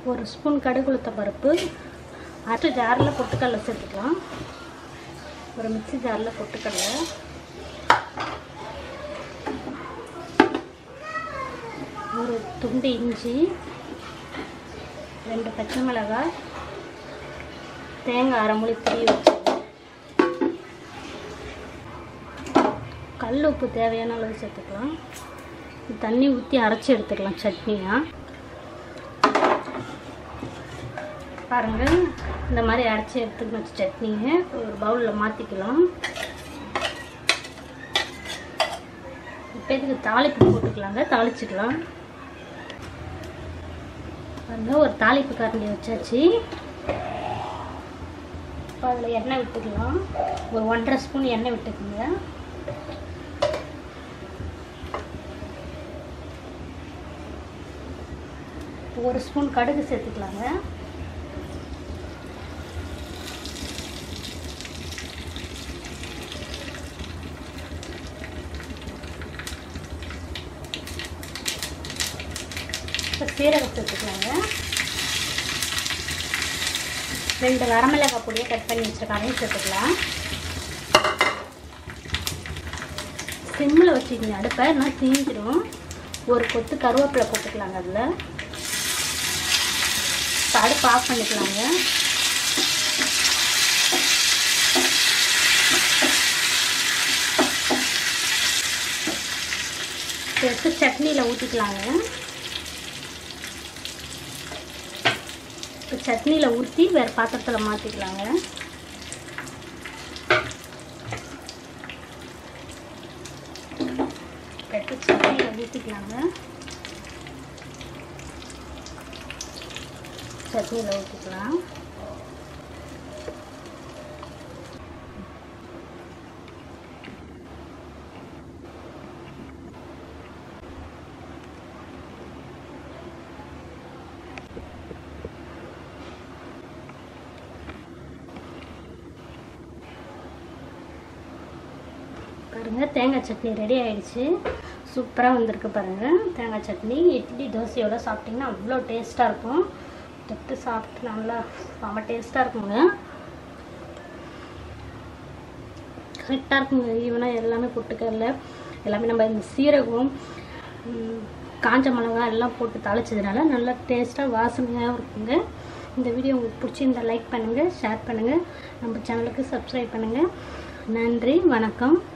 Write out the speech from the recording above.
ஒரு ஸ்பூன் கடுகு உளுத்த பருப்பு அடுத்து ஜாரில் பொட்டுக்கடலை சேர்த்துக்கலாம் ஒரு மிக்ஸி ஜாரில் பொட்டுக்கடலை ஒரு துண்டு இஞ்சி ரெண்டு பச்சை மிளகாய் தேங்காய் அரை முழி திரி வச்சு கல் உப்பு தேவையான அளவு சேர்த்துக்கலாம் தண்ணி ஊற்றி அரைச்சி எடுத்துக்கலாம் சட்னியாக பாருங்கள் இந்த மாதிரி அரைச்சி எடுத்துக்கணும் சட்னியை ஒரு பவுலில் மாற்றிக்கலாம் இப்போ இதுக்கு தாளிப்பு போட்டுக்கலாங்க தாளிச்சுக்கலாம் பாருங்க ஒரு தாளிப்பு கரண்டி வச்சாச்சு இப்போ அதில் எண்ணெய் விட்டுக்கலாம் ஒரு ஒன்றரை ஸ்பூன் எண்ணெய் விட்டுக்குங்க ஒரு ஸ்பூன் கடுகு சேர்த்துக்கலாங்க இப்போ சீரகம் சேர்த்துக்கலாங்க ரெண்டு வரமிளகாய் பொடியை கட் பண்ணி வச்சுருக்காங்க சேர்த்துக்கலாம் சிம்மில் வச்சுக்கோங்க அடுப்பை நான் தீஞ்சிடும் ஒரு கொத்து கருவேப்பிலை போட்டுக்கலாங்க அதில் இப்போ அடுப்பு ஆஃப் பண்ணிக்கலாங்க எடுத்து சட்னியில் ஊற்றிக்கலாங்க இப்போ சட்னியில் ஊற்றி வேறு பாத்திரத்தில் மாற்றிக்கலாங்க எடுத்து சட்னியில் ஊற்றிக்கலாங்க சட்னியில் ஊற்றிக்கலாம் பாருங்கள் தேங்காய் சட்னி ரெடி ஆயிடுச்சு சூப்பராக வந்திருக்கு பாருங்கள் தேங்காய் சட்னி இட்லி தோசையோட சாப்பிட்டிங்கன்னா அவ்வளோ டேஸ்ட்டாக இருக்கும் தொட்டு சாப்பிட்டு நல்லா செம்ம டேஸ்ட்டாக இருக்குங்க கரெக்டாக இருக்குங்க ஈவனாக எல்லாமே பொட்டுக்கடல எல்லாமே நம்ம இந்த சீரகம் ம், காஞ்ச மிளகா எல்லாம் போட்டு தாளிச்சதுனால நல்லா டேஸ்ட்டாக வாசனையாகவும் இருக்குங்க இந்த வீடியோ உங்களுக்கு பிடிச்சிருந்தா லைக் பண்ணுங்கள் ஷேர் பண்ணுங்கள் நம்ம சேனலுக்கு சப்ஸ்கிரைப் பண்ணுங்கள் நன்றி வணக்கம்